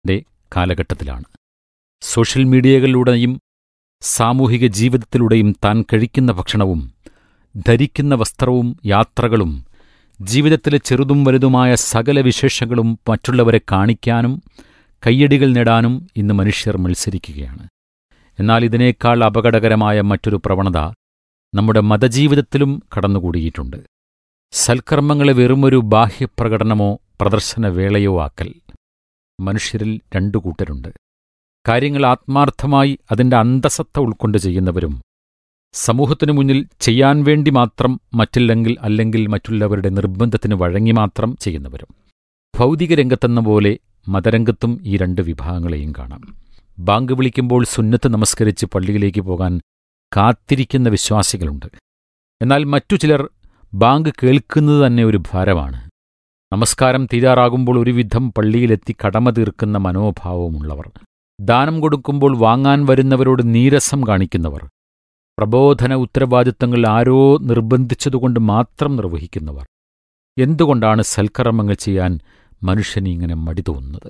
ന്റെ കാലഘട്ടത്തിലാണ് സോഷ്യൽ മീഡിയകളിലൂടെയും സാമൂഹിക ജീവിതത്തിലൂടെയും താൻ കഴിക്കുന്ന ഭക്ഷണവും ധരിക്കുന്ന വസ്ത്രവും യാത്രകളും ജീവിതത്തിലെ ചെറുതും വലുതുമായ സകല വിശേഷങ്ങളും മറ്റുള്ളവരെ കാണിക്കാനും കയ്യടികൾ നേടാനും ഇന്ന് മനുഷ്യർ മത്സരിക്കുകയാണ് എന്നാൽ ഇതിനേക്കാൾ അപകടകരമായ മറ്റൊരു പ്രവണത നമ്മുടെ മതജീവിതത്തിലും കടന്നുകൂടിയിട്ടുണ്ട് സൽക്കർമ്മങ്ങളെ വെറുമൊരു ബാഹ്യപ്രകടനമോ പ്രദർശനവേളയോ ആക്കൽ മനുഷ്യരിൽ രണ്ടു കൂട്ടരുണ്ട് കാര്യങ്ങൾ ആത്മാർത്ഥമായി അതിന്റെ അന്തസത്ത ഉൾക്കൊണ്ട് ചെയ്യുന്നവരും സമൂഹത്തിനു മുന്നിൽ ചെയ്യാൻ വേണ്ടി മാത്രം മറ്റില്ലെങ്കിൽ അല്ലെങ്കിൽ മറ്റുള്ളവരുടെ നിർബന്ധത്തിന് വഴങ്ങി മാത്രം ചെയ്യുന്നവരും ഭൗതിക രംഗത്തെന്ന പോലെ മതരംഗത്തും ഈ രണ്ട് വിഭാഗങ്ങളെയും കാണാം ബാങ്ക് വിളിക്കുമ്പോൾ സുന്നത്ത് നമസ്കരിച്ച് പള്ളിയിലേക്ക് പോകാൻ കാത്തിരിക്കുന്ന വിശ്വാസികളുണ്ട് എന്നാൽ മറ്റു ചിലർ ബാങ്ക് കേൾക്കുന്നത് തന്നെ ഒരു ഭാരമാണ് നമസ്കാരം തീരാറാകുമ്പോൾ ഒരുവിധം പള്ളിയിലെത്തി കടമ തീർക്കുന്ന മനോഭാവമുള്ളവർ ദാനം കൊടുക്കുമ്പോൾ വാങ്ങാൻ വരുന്നവരോട് നീരസം കാണിക്കുന്നവർ പ്രബോധന ഉത്തരവാദിത്തങ്ങൾ ആരോ നിർബന്ധിച്ചതുകൊണ്ട് മാത്രം നിർവഹിക്കുന്നവർ എന്തുകൊണ്ടാണ് സൽക്കർമ്മങ്ങൾ ചെയ്യാൻ മനുഷ്യന് ഇങ്ങനെ മടി തോന്നുന്നത്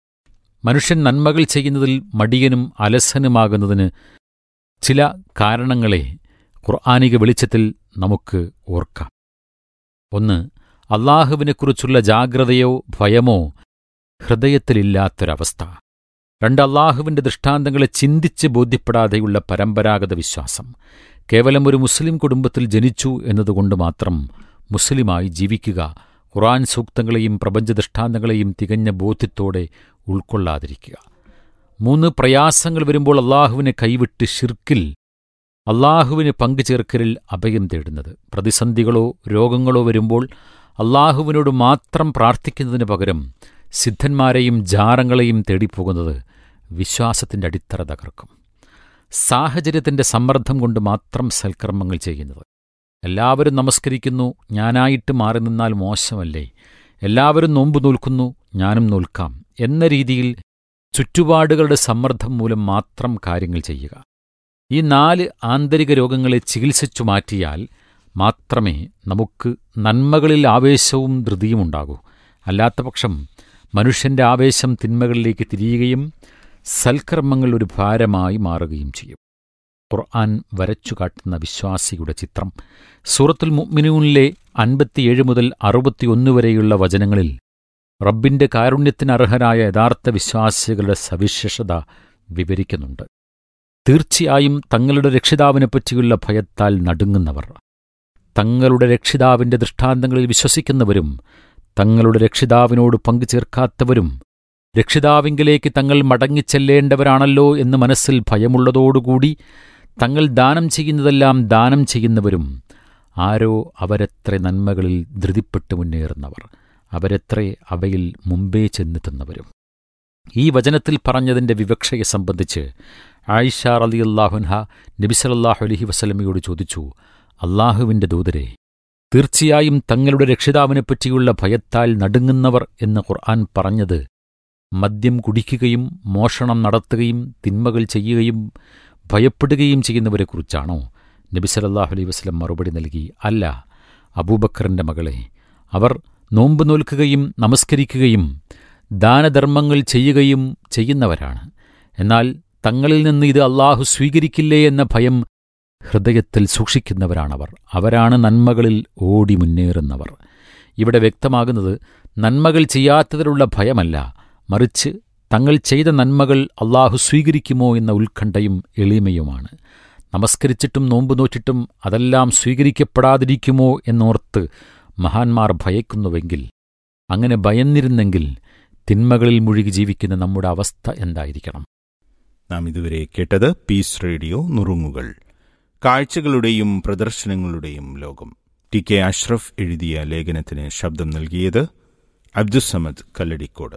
മനുഷ്യൻ നന്മകൾ ചെയ്യുന്നതിൽ മടിയനും അലസനുമാകുന്നതിന് ചില കാരണങ്ങളെ ഖുർആാനിക വെളിച്ചത്തിൽ നമുക്ക് ഓർക്കാം ഒന്ന് അള്ളാഹുവിനെക്കുറിച്ചുള്ള ജാഗ്രതയോ ഭയമോ ഹൃദയത്തിലില്ലാത്തൊരവസ്ഥ രണ്ട് അള്ളാഹുവിന്റെ ദൃഷ്ടാന്തങ്ങളെ ചിന്തിച്ച് ബോധ്യപ്പെടാതെയുള്ള പരമ്പരാഗത വിശ്വാസം കേവലം ഒരു മുസ്ലിം കുടുംബത്തിൽ ജനിച്ചു എന്നതുകൊണ്ട് മാത്രം മുസ്ലിമായി ജീവിക്കുക ഖുറാൻ സൂക്തങ്ങളെയും പ്രപഞ്ച ദൃഷ്ടാന്തങ്ങളെയും തികഞ്ഞ ബോധ്യത്തോടെ ഉൾക്കൊള്ളാതിരിക്കുക മൂന്ന് പ്രയാസങ്ങൾ വരുമ്പോൾ അള്ളാഹുവിനെ കൈവിട്ട് ഷിർക്കിൽ അള്ളാഹുവിന് പങ്കുചേർക്കലിൽ അഭയം തേടുന്നത് പ്രതിസന്ധികളോ രോഗങ്ങളോ വരുമ്പോൾ അള്ളാഹുവിനോട് മാത്രം പ്രാർത്ഥിക്കുന്നതിന് പകരം സിദ്ധന്മാരെയും ജാറങ്ങളെയും തേടിപ്പോകുന്നത് വിശ്വാസത്തിന്റെ അടിത്തറ തകർക്കും സാഹചര്യത്തിന്റെ സമ്മർദ്ദം കൊണ്ട് മാത്രം സൽക്കർമ്മങ്ങൾ ചെയ്യുന്നത് എല്ലാവരും നമസ്കരിക്കുന്നു ഞാനായിട്ട് മാറി നിന്നാൽ മോശമല്ലേ എല്ലാവരും നോമ്പ് നോൽക്കുന്നു ഞാനും നോൽക്കാം എന്ന രീതിയിൽ ചുറ്റുപാടുകളുടെ സമ്മർദ്ദം മൂലം മാത്രം കാര്യങ്ങൾ ചെയ്യുക ഈ നാല് ആന്തരിക രോഗങ്ങളെ ചികിത്സിച്ചു മാറ്റിയാൽ മാത്രമേ നമുക്ക് നന്മകളിൽ ആവേശവും ധൃതിയും ഉണ്ടാകൂ അല്ലാത്തപക്ഷം മനുഷ്യന്റെ ആവേശം തിന്മകളിലേക്ക് തിരിയുകയും സൽക്കർമ്മങ്ങൾ ഒരു ഭാരമായി മാറുകയും ചെയ്യും ഖുർആൻ വരച്ചു കാട്ടുന്ന വിശ്വാസിയുടെ ചിത്രം സൂറത്തുൽ മുഅ്മിനൂനിലെ അൻപത്തിയേഴ് മുതൽ അറുപത്തിയൊന്ന് വരെയുള്ള വചനങ്ങളിൽ റബ്ബിന്റെ കാരുണ്യത്തിനർഹരായ യഥാർത്ഥ വിശ്വാസികളുടെ സവിശേഷത വിവരിക്കുന്നുണ്ട് തീർച്ചയായും തങ്ങളുടെ രക്ഷിതാവിനെപ്പറ്റിയുള്ള ഭയത്താൽ നടുങ്ങുന്നവർ തങ്ങളുടെ രക്ഷിതാവിന്റെ ദൃഷ്ടാന്തങ്ങളിൽ വിശ്വസിക്കുന്നവരും തങ്ങളുടെ രക്ഷിതാവിനോട് പങ്കുചേർക്കാത്തവരും രക്ഷിതാവിങ്കിലേക്ക് തങ്ങൾ മടങ്ങിച്ചെല്ലേണ്ടവരാണല്ലോ എന്ന് മനസ്സിൽ ഭയമുള്ളതോടുകൂടി തങ്ങൾ ദാനം ചെയ്യുന്നതെല്ലാം ദാനം ചെയ്യുന്നവരും ആരോ അവരെത്ര നന്മകളിൽ ധൃതിപ്പെട്ട് മുന്നേറുന്നവർ അവരെത്ര അവയിൽ മുമ്പേ ചെന്നെത്തുന്നവരും ഈ വചനത്തിൽ പറഞ്ഞതിന്റെ വിവക്ഷയെ സംബന്ധിച്ച് ആയിഷ അലി അള്ളാഹുൻഹ നബിസലല്ലാഹു അലഹി വസലമയോട് ചോദിച്ചു അള്ളാഹുവിന്റെ ദൂതരെ തീർച്ചയായും തങ്ങളുടെ രക്ഷിതാവിനെപ്പറ്റിയുള്ള ഭയത്താൽ നടുങ്ങുന്നവർ എന്ന് ഖുർആൻ പറഞ്ഞത് മദ്യം കുടിക്കുകയും മോഷണം നടത്തുകയും തിന്മകൾ ചെയ്യുകയും ഭയപ്പെടുകയും ചെയ്യുന്നവരെക്കുറിച്ചാണോ നബി സലല്ലാഹു അലൈഹി വസ്ലം മറുപടി നൽകി അല്ല അബൂബക്കറിന്റെ മകളെ അവർ നോമ്പ് നോൽക്കുകയും നമസ്കരിക്കുകയും ദാനധർമ്മങ്ങൾ ചെയ്യുകയും ചെയ്യുന്നവരാണ് എന്നാൽ തങ്ങളിൽ നിന്ന് ഇത് അള്ളാഹു സ്വീകരിക്കില്ലേ എന്ന ഭയം ഹൃദയത്തിൽ സൂക്ഷിക്കുന്നവരാണവർ അവരാണ് നന്മകളിൽ ഓടി മുന്നേറുന്നവർ ഇവിടെ വ്യക്തമാകുന്നത് നന്മകൾ ചെയ്യാത്തതിലുള്ള ഭയമല്ല മറിച്ച് തങ്ങൾ ചെയ്ത നന്മകൾ അള്ളാഹു സ്വീകരിക്കുമോ എന്ന ഉത്കണ്ഠയും എളിമയുമാണ് നമസ്കരിച്ചിട്ടും നോമ്പ് നോറ്റിട്ടും അതെല്ലാം സ്വീകരിക്കപ്പെടാതിരിക്കുമോ എന്നോർത്ത് മഹാന്മാർ ഭയക്കുന്നുവെങ്കിൽ അങ്ങനെ ഭയന്നിരുന്നെങ്കിൽ തിന്മകളിൽ മുഴുകി ജീവിക്കുന്ന നമ്മുടെ അവസ്ഥ എന്തായിരിക്കണം നാം ഇതുവരെ കേട്ടത് പീസ് റേഡിയോ നുറുങ്ങുകൾ കാഴ്ചകളുടെയും പ്രദർശനങ്ങളുടെയും ലോകം ടി കെ അഷ്റഫ് എഴുതിയ ലേഖനത്തിന് ശബ്ദം നൽകിയത് അബ്ദുസമദ് കല്ലടിക്കോട്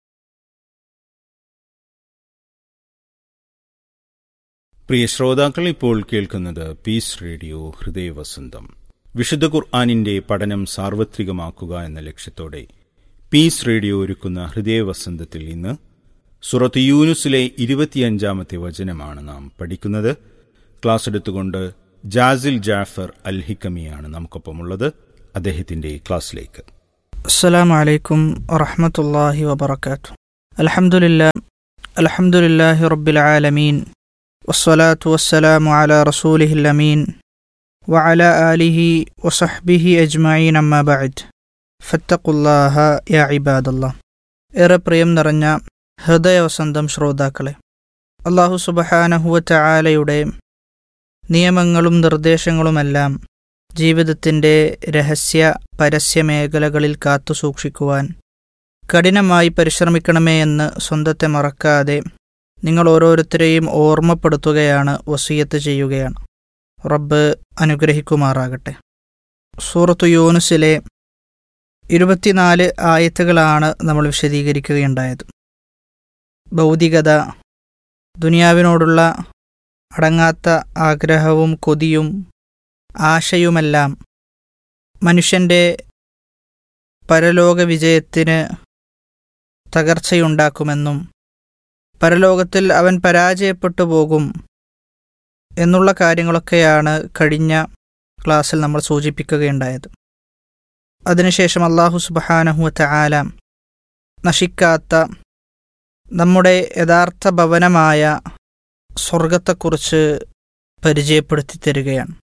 പ്രിയ ശ്രോതാക്കൾ ഇപ്പോൾ കേൾക്കുന്നത് പീസ് റേഡിയോ ഹൃദയവസന്തം വിശുദ്ധ ഖുർആാനിന്റെ പഠനം സാർവത്രികമാക്കുക എന്ന ലക്ഷ്യത്തോടെ പീസ് റേഡിയോ ഒരുക്കുന്ന ഹൃദയവസന്തത്തിൽ ഇന്ന് സുറത്ത് യൂനുസിലെ ഇരുപത്തിയഞ്ചാമത്തെ വചനമാണ് നാം പഠിക്കുന്നത് ക്ലാസ് എടുത്തുകൊണ്ട് ജാസിൽ ജാഫർ അൽ ഹിക്കമിയാണ് നമുക്കൊപ്പമുള്ളത് അദ്ദേഹത്തിന്റെ ക്ലാസ്സിലേക്ക് السلام عليكم ورحمة الله وبركاته الحمد لله الحمد لله رب العالمين والصلاة والسلام على رسوله الأمين وعلى آله وصحبه أجمعين أما بعد فاتقوا الله يا عباد الله ഏറെ പ്രിയം നിറഞ്ഞ ഹൃദയവസന്തം ശ്രോതാക്കളെ അള്ളാഹു സുബഹാനഹുവ ചായാലയുടെ നിയമങ്ങളും നിർദ്ദേശങ്ങളുമെല്ലാം ജീവിതത്തിൻ്റെ രഹസ്യ പരസ്യ മേഖലകളിൽ കാത്തു സൂക്ഷിക്കുവാൻ കഠിനമായി പരിശ്രമിക്കണമേ എന്ന് സ്വന്തത്തെ മറക്കാതെ നിങ്ങൾ ഓരോരുത്തരെയും ഓർമ്മപ്പെടുത്തുകയാണ് വസീയത്ത് ചെയ്യുകയാണ് റബ്ബ് അനുഗ്രഹിക്കുമാറാകട്ടെ സൂറത്തു യൂനുസിലെ ഇരുപത്തിനാല് ആയത്തുകളാണ് നമ്മൾ വിശദീകരിക്കുകയുണ്ടായത് ഭൗതികത ദുനിയാവിനോടുള്ള അടങ്ങാത്ത ആഗ്രഹവും കൊതിയും ആശയുമെല്ലാം മനുഷ്യൻ്റെ പരലോക വിജയത്തിന് തകർച്ചയുണ്ടാക്കുമെന്നും പരലോകത്തിൽ അവൻ പരാജയപ്പെട്ടു പോകും എന്നുള്ള കാര്യങ്ങളൊക്കെയാണ് കഴിഞ്ഞ ക്ലാസ്സിൽ നമ്മൾ സൂചിപ്പിക്കുകയുണ്ടായത് അതിനുശേഷം അള്ളാഹു സുബഹാനഹുവത്ത ആല നശിക്കാത്ത നമ്മുടെ യഥാർത്ഥ ഭവനമായ സ്വർഗത്തെക്കുറിച്ച് പരിചയപ്പെടുത്തി തരികയാണ്